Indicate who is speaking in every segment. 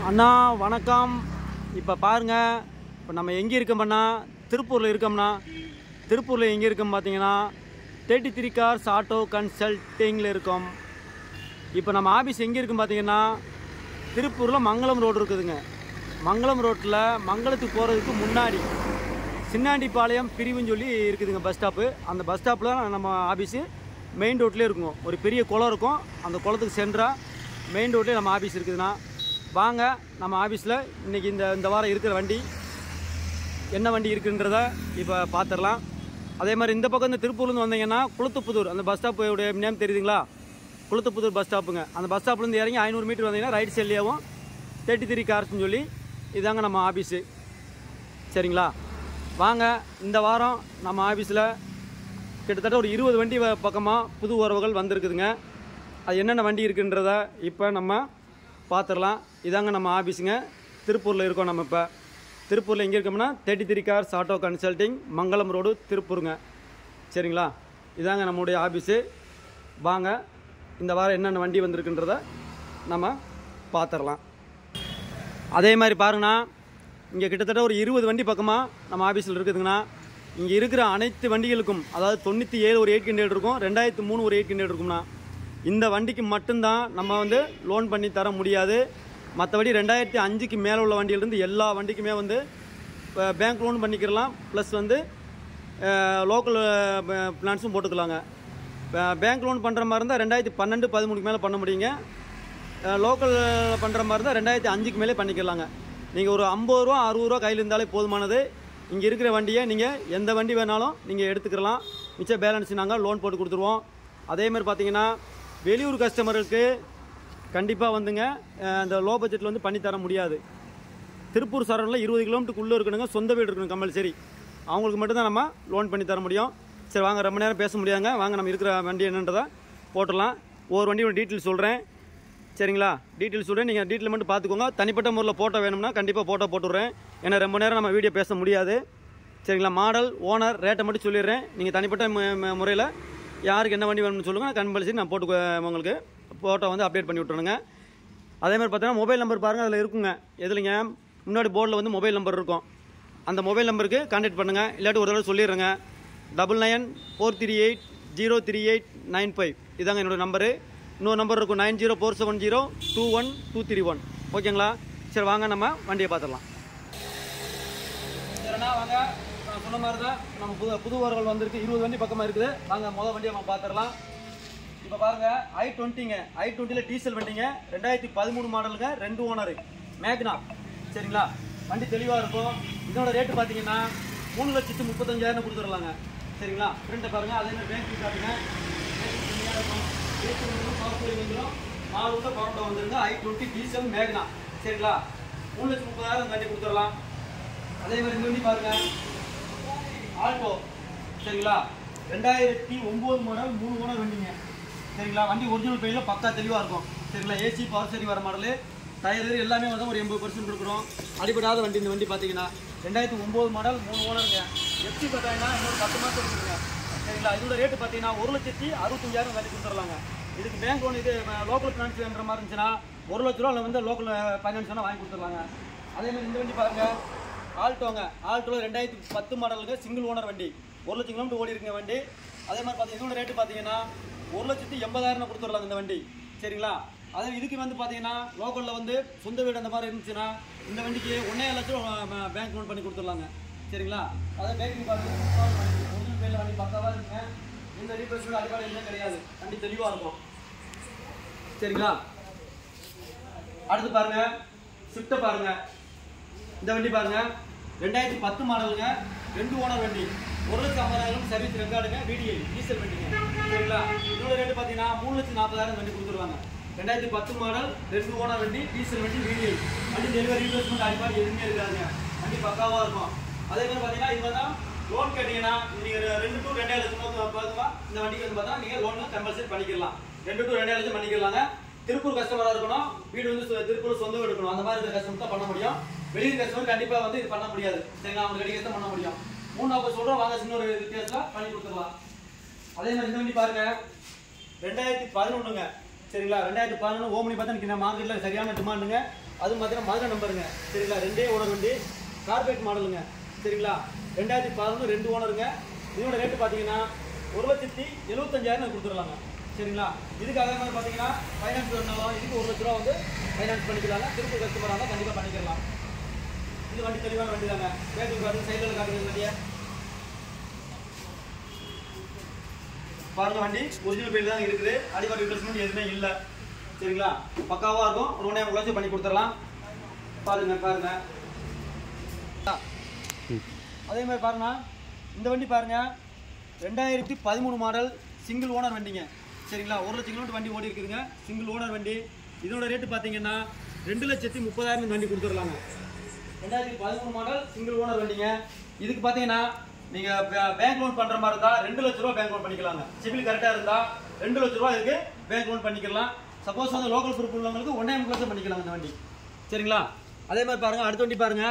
Speaker 1: அண்ணா வணக்கம் இப்போ பாருங்க இப்போ நம்ம எங்கே இருக்கோம்னா திருப்பூரில் இருக்கோம்னா திருப்பூரில் எங்கே இருக்கோம் பார்த்தீங்கன்னா தேர்ட்டி த்ரீ கார்ஸ் ஆட்டோ கன்சல்ட்டிங்கில் இருக்கோம் இப்போ நம்ம ஆஃபீஸ் எங்கே இருக்கும் பார்த்தீங்கன்னா திருப்பூரில் மங்களம் ரோடு இருக்குதுங்க மங்களம் ரோட்டில் மங்களத்துக்கு போகிறதுக்கு முன்னாடி சின்னாண்டிப்பாளையம் பிரிவுன்னு சொல்லி இருக்குதுங்க பஸ் ஸ்டாப்பு அந்த பஸ் ஸ்டாப்பில் நம்ம ஆஃபீஸு மெயின் ரோட்லேயே இருக்கும் ஒரு பெரிய குளம் இருக்கும் அந்த குளத்துக்கு சென்றால் மெயின் ரோட்லேயே நம்ம ஆஃபீஸ் இருக்குதுண்ணா வாங்க நம்ம ஆஃபீஸில் இன்றைக்கி இந்த இந்த வாரம் இருக்கிற வண்டி என்ன வண்டி இருக்குன்றத இப்போ பார்த்துடலாம் அதே மாதிரி இந்த பக்கம் இந்த திருப்பூர்லேருந்து வந்தீங்கன்னா குளத்துப்புதூர் அந்த பஸ் ஸ்டாப்போடைய நேம் தெரியுதுங்களா குளத்துப்புதூர் பஸ் ஸ்டாப்புங்க அந்த பஸ் ஸ்டாப்லேருந்து இறங்கி ஐநூறு மீட்டர் வந்தீங்கன்னா ரைட் சைட்லேயும் தேர்ட்டி த்ரீ கார்ஸ்னு சொல்லி இதாங்க நம்ம ஆஃபீஸு சரிங்களா வாங்க இந்த வாரம் நம்ம ஆஃபீஸில் கிட்டத்தட்ட ஒரு இருபது வண்டி வ- பக்கமாக புது உறவுகள் வந்திருக்குதுங்க அது என்னென்ன வண்டி இருக்குன்றத இப்போ நம்ம பார்த்துடலாம் இதாங்க நம்ம ஆஃபீஸுங்க திருப்பூரில் இருக்கோம் நம்ம இப்போ திருப்பூரில் எங்கே இருக்கோம்னா thirty three cars auto consulting Mangalam road திருப்பூருங்க சரிங்களா இதாங்க நம்முடைய ஆஃபீஸு வாங்க இந்த வாரம் என்னென்ன வண்டி வந்திருக்குன்றத நம்ம பார்த்துடலாம் அதே மாதிரி பாருங்கண்ணா இங்கே கிட்டத்தட்ட ஒரு இருபது வண்டி பக்கமாக நம்ம ஆஃபீஸில் இருக்குதுங்கண்ணா இங்கே இருக்கிற அனைத்து வண்டிகளுக்கும் அதாவது தொண்ணூற்றி ஏழு ஒரு எயிட் ஹண்ட்ரட் இருக்கும் ரெண்டாயிரத்து மூணு ஒரு எயிட் ஹண்ட்ரட் இருக்கும்ண்ணா இந்த வண்டிக்கு மட்டும்தான் நம்ம வந்து லோன் பண்ணி தர முடியாது மற்றபடி ரெண்டாயிரத்தி அஞ்சுக்கு மேலே உள்ள வண்டியிலிருந்து எல்லா வண்டிக்குமே வந்து பேங்க் லோன் பண்ணிக்கிறலாம் ப்ளஸ் வந்து லோக்கல் ஃபினான்ஸும் போட்டுக்கலாங்க பேங்க் லோன் பண்ணுற மாதிரி இருந்தால் ரெண்டாயிரத்தி பன்னெண்டு பதிமூணுக்கு மேலே பண்ண முடியுங்க லோக்கல் பண்ணுற மாதிரி இருந்தால் ரெண்டாயிரத்தி அஞ்சுக்கு மேலே பண்ணிக்கலாங்க நீங்கள் ஒரு ஐம்பது ரூபா அறுபது ரூபா கையில் இருந்தாலே போதுமானது இங்கே இருக்கிற வண்டியை நீங்கள் எந்த வண்டி வேணாலும் நீங்கள் எடுத்துக்கலாம் மிச்ச பேலன்ஸ் நாங்கள் லோன் போட்டு கொடுத்துருவோம் அதே மாதிரி பார்த்தீங்கன்னா வெளியூர் கஸ்டமருக்கு கண்டிப்பாக வந்துங்க அஹ், அந்த லோ பட்ஜெட்டில் வந்து பண்ணி தர முடியாது திருப்பூர் சரௌண்டில் இருபது கிலோமீட்டருக்குள்ளே இருக்கணுங்க சொந்த வீடு இருக்கணும் கம்பல்சரி அவங்களுக்கு மட்டும்தான் நம்ம லோன் பண்ணி தர முடியும் சரி வாங்க ரொம்ப நேரம் பேச முடியாங்க வாங்க நம்ம இருக்கிற வண்டி என்னன்றதை போட்டுடலாம் ஒவ்வொரு வண்டியோட டீட்டெயில் சொல்கிறேன் சரிங்களா டீட்டெயில் சொல்கிறேன் நீங்கள் டீட்டெயில் மட்டும் பார்த்துக்கோங்க தனிப்பட்ட முறையில் ஃபோட்டோ வேணும்னா கண்டிப்பாக ஃபோட்டோ போட்டுடுறேன் ஏன்னா ரொம்ப நேரம் நம்ம வீடியோ பேச முடியாது சரிங்களா மாடல் ஓனர் ரேட்டை மட்டும் சொல்லிடுறேன் நீங்கள் தனிப்பட்ட முறையில் யாருக்கு என்ன வண்டி வேணும்னு சொல்லுங்கள் கம்பல்சரி நான் போட்டு கு- உங்களுக்கு ஃபோட்டோ வந்து அப்டேட் பண்ணி விட்டுறேங்க அதே மாதிரி பார்த்தீங்கன்னா மொபைல் நம்பர் பாருங்கள் அதில் இருக்குங்க எதுலைங்க முன்னாடி போர்டில் வந்து மொபைல் நம்பர் இருக்கும் அந்த மொபைல் நம்பருக்கு கான்டாக்ட் பண்ணுங்கள் இல்லாட்டி ஒரு தடவை சொல்லிடுறேங்க double nine four three eight zero three eight nine five இதாங்க என்னோட நம்பரு இன்னொரு நம்பர் இருக்கும் nine zero four seven zero two one two three one ஓகேங்களா சரி வாங்க நம்ம வண்டியை பார்த்துடலாம் சரிண்ணா வாங்க நான் சொன்ன மாதிரி தான் நம்ம புது புது வரங்கள் வந்திருக்கு இருபது வண்டி பக்கமாக இருக்குது வாங்க முதல் வண்டியை நம்ம பார்த்துடலாம் இப்போ பாருங்க ஐ டுவெண்ட்டிங்க ஐ டுவெண்ட்டியில் டீசல் வண்டிங்க ரெண்டாயிரத்தி பதிமூணு மாடலுங்க ரெண்டு ஓனரு மேக்னா சரிங்களா வண்டி தெளிவாக இருக்கும் இதோட ரேட்டு பார்த்தீங்கன்னா மூணு லட்சத்து முப்பத்தஞ்சாயிரம் கொடுத்துடலாங்க சரிங்களா ஃப்ரெண்டை பாருங்க அதே மாதிரி பேங்க் காட்டுங்க வந்துடும் நாலு உள்ள பவுண்டை வந்துருங்க ஐ டுவெண்ட்டி டீசல் மேக்னா சரிங்களா மூணு லட்சத்து முப்பதாயிரம் வண்டி கொடுத்துடலாம் அதே மாதிரி இந்த வண்டி பாருங்க ஆல்டோ சரிங்களா ரெண்டாயிரத்தி ஒம்பது மாடல் மூணு ஓனர் வண்டிங்க சரிங்களா வண்டி ஒரிஜினல் பெயில பக்கா தெளிவாக இருக்கும் சரிங்களா ஏசி பவர் சரி வர மாடலு டயர் எல்லாமே வந்து ஒரு எண்பது பர்சன்ட் கொடுக்குறோம் அடிபடாத வண்டி இந்த வண்டி பார்த்தீங்கன்னா ரெண்டாயிரத்தி ஒம்பது மாடல் மூணு ஓனருங்க எஃப்சி பார்த்தீங்கன்னா இன்னொரு பத்து மாதம் இருக்குங்க சரிங்களா இதோட ரேட்டு பார்த்தீங்கன்னா ஒரு லட்சத்தி அறுபத்தஞ்சாயிரம் வண்டி கொடுத்துடலாங்க இதுக்கு பேங்க் லோன் இது லோக்கல் ஃபினான்ஸ் வேணுற மாதிரி இருந்துச்சுன்னா ஒரு லட்ச ரூபா வந்து லோக்கல் ஃபைனான்ஸ் வேணால் வாங்கி கொடுத்துடலாங்க அதே மாதிரி இந்த வண்டி பாருங்க ஆல்டோங்க ஆல்டோ ரெண்டாயிரத்தி பத்து மாடலுங்க சிங்கிள் ஓனர் வண்டி ஒரு லட்சம் கிலோமீட்டர் ஓடி இருக்குங்க வண்டி அதே மாதிரி பார்த்தீங்கன்னா இதோட ரேட்டு பார்த்தீங்கன்னா ஒரு லட்சத்தி எண்பதாயிரம் கொடுத்துடலாங்க இந்த வண்டி சரிங்களா அதே இதுக்கு வந்து பார்த்தீங்கன்னா லோக்கலில் வந்து சொந்த வீடு அந்த மாதிரி இருந்துச்சுன்னா இந்த வண்டிக்கு ஒன்றே லட்சம் பேங்க் லோன் பண்ணி கொடுத்துடலாங்க சரிங்களா அதே பேக்கிங் பார்த்தீங்கன்னா ஒரிஜினல் பேரில் வண்டி பக்காவாக இருக்குங்க இந்த ரீப்ளேஸ்மெண்ட் அடிப்படை எதுவும் கிடையாது வண்டி தெளிவாக இருக்கும் சரிங்களா அடுத்து பாருங்க ஸ்விஃப்ட்டை பாருங்க இந்த வண்டி பாருங்க ரெண்டாயிரத்தி பத்து மாடலுங்க ரெண்டு ஓனர் வண்டி ஒரு லட்சம் ஐம்பதாயிரம் சர்வீஸ் ரெக்கார்டுங்க விடிஐ டீசல் வண்டிங்க சரிங்களா இதோட ரேட்டு பார்த்தீங்கன்னா மூணு லட்சம் நாற்பதாயிரம் வண்டி கொடுத்துருவாங்க ரெண்டாயிரத்தி பத்து மாடல் ரெண்டு ஓனர் வண்டி டீசல் வண்டி விடிஐ வண்டி டெலிவரி ரீப்ளேஸ்மெண்ட் அடிப்பாடு எதுவுமே இருக்காதுங்க வண்டி பக்காவாக இருக்கும் அதே மாதிரி பார்த்தீங்கன்னா இது தான் லோன் கேட்டீங்கன்னா நீங்கள் ரெண்டு டு ரெண்டாயிரம் லட்சம் பார்த்துமா இந்த வண்டிக்கு வந்து பார்த்தா நீங்கள் லோன் கம்பல்சரி பண்ணிக்கலாம் ரெண்டு டு ரெண்டாயிரம் லட்சம் பண்ணிக்கலாங்க திருப்பூர் கஸ்டமரா இருக்கணும் வீடு வந்து சொ- திருப்பூர் சொந்த வீடு இருக்கணும் அந்த மாதிரி இருக்கிற கஸ்டமர் தான் பண்ண முடியும் வெளியூர் கஸ்டமர் கண்டிப்பா வந்து இது பண்ண முடியாது சரிங்களா அவங்க கிடைக்க தான் பண்ண முடியும் மூணு நாற்பது சொல்றோம் வாங்க சின்ன ஒரு வித்தியாசத்துல பண்ணி கொடுத்துடலாம் அதே மாதிரி இந்த வண்டி பாருங்க ரெண்டாயிரத்தி பதினொன்றுங்க சரிங்களா ரெண்டாயிரத்தி பதினொன்று ஓமனி பார்த்தா இன்னைக்கு மார்க்கெட்டில் சரியான டிமாண்டுங்க அது பார்த்தீங்கன்னா மதுரை நம்பருங்க சரிங்களா ரெண்டே ஓனர் வண்டி கார்பரேட் மாடலுங்க சரிங்களா ரெண்டாயிரத்தி பதினொன்று ரெண்டு ஓனருங்க இதோட ரேட்டு பார்த்தீங்கன்னா ஒரு லட்சத்தி எழுபத்தஞ்சாயிரம் கொடுத்துடலாங்க சரிங்களா இதுக்காக வந்து பார்த்தீங்கன்னா ஃபைனான்ஸ் வேணாலும் இதுக்கு ஒரு லட்ச ரூபா வந்து ஃபைனான்ஸ் பண்ணிக்கலாங்க திருப்பூர் கஸ்டமராக இருந்தால் கண்டிப்பாக பண்ணிக்கலாம் இது வண்டி தெளிவான வண்டி தாங்க பேக்கு காட்டுங்க சைடில் காட்டுங்க வண்டியை பாருங்க வண்டி ஒரிஜினல் பெயில் தான் இருக்குது அடிபாடி ரிப்ளேஸ்மெண்ட் எதுவுமே இல்லை சரிங்களா பக்காவாக இருக்கும் ஒரு ஒன்றே முக்கால் பண்ணி கொடுத்துடலாம் பாருங்க பாருங்க அதே மாதிரி பாருங்க இந்த வண்டி பாருங்க ரெண்டாயிரத்தி பதிமூணு மாடல் சிங்கிள் ஓனர் வண்டிங்க சரிங்களா ஒரு லட்சம் கிலோமீட்டர் வண்டி ஓடி இருக்குதுங்க சிங்கிள் ஓனர் வண்டி இதோட ரேட்டு பார்த்தீங்கன்னா ரெண்டு லட்சத்தி முப்பதாயிரம் இந்த வண்டி கொடுத்துடலாங்க ரெண்டாயிரத்தி பதிமூணு மாடல் சிங்கிள் ஓனர் வண்டிங்க இதுக்கு பார்த்தீங்கன்னா நீங்க பேங்க் லோன் பண்ற மாதிரி இருந்தா ரெண்டு லட்ச ரூபா பேங்க் லோன் பண்ணிக்கலாங்க சிபில் கரெக்டா இருந்தா ரெண்டு லட்ச ரூபா இதுக்கு பேங்க் லோன் பண்ணிக்கலாம் சப்போஸ் வந்து லோக்கல் ப்ரூஃப் உள்ளவங்களுக்கு ஒன்னே முக்கால் லட்சம் பண்ணிக்கலாம் இந்த வண்டி சரிங்களா அதே மாதிரி பாருங்க அடுத்த வண்டி பாருங்க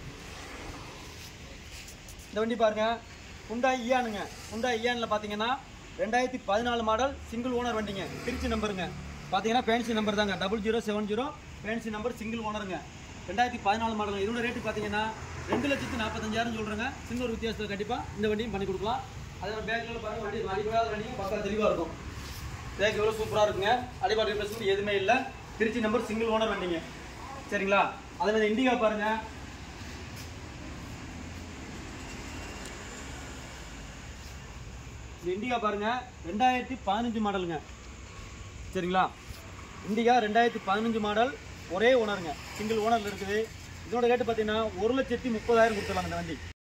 Speaker 1: இந்த வண்டி பாருங்க ஹுண்டா இயானுங்க ஹுண்டா இயானில் பார்த்தீங்கன்னா ரெண்டாயிரத்தி பதினாலு மாடல் சிங்கிள் ஓனர் வண்டிங்க திருச்சி நம்பருங்க பார்த்தீங்கன்னா ஃபேன்சி நம்பர் தாங்க double zero seven zero fancy number single ஓனருங்க ரெண்டாயிரத்தி பதினாலு மாடல் இதோட ரேட்டு பார்த்தீங்கன்னா ரெண்டு லட்சத்து நாற்பத்தஞ்சாயிரம் சொல்கிறேங்க சின்ன ஒரு வித்தியாசத்தில் கண்டிப்பாக இந்த வண்டியும் பண்ணி கொடுக்கலாம் அதே மாதிரி பேக்கில் பாருங்க வண்டி அடிப்படாத வண்டியும் பக்கம் தெளிவாக இருக்கும் பேக் எவ்வளோ சூப்பராக இருக்குங்க அடிபாடு ரிப்ளேஸ்மெண்ட் எதுவுமே இல்லை திருச்சி நம்பர் சிங்கிள் ஓனர் வண்டிங்க சரிங்களா அதே மாதிரி இண்டிகா பாருங்கள் இந்த இண்டிகா பாருங்க ரெண்டாயிரத்தி பதினஞ்சு மாடலுங்க சரிங்களா இண்டிகா ரெண்டாயிரத்தி பதினஞ்சு மாடல் ஒரே ஓனருங்க சிங்கிள் ஓனர்ல இருக்குது இதோட ரேட்டு பார்த்தீங்கன்னா ஒரு லட்சத்தி முப்பதாயிரம் கொடுத்துடலாம் இந்த வண்டி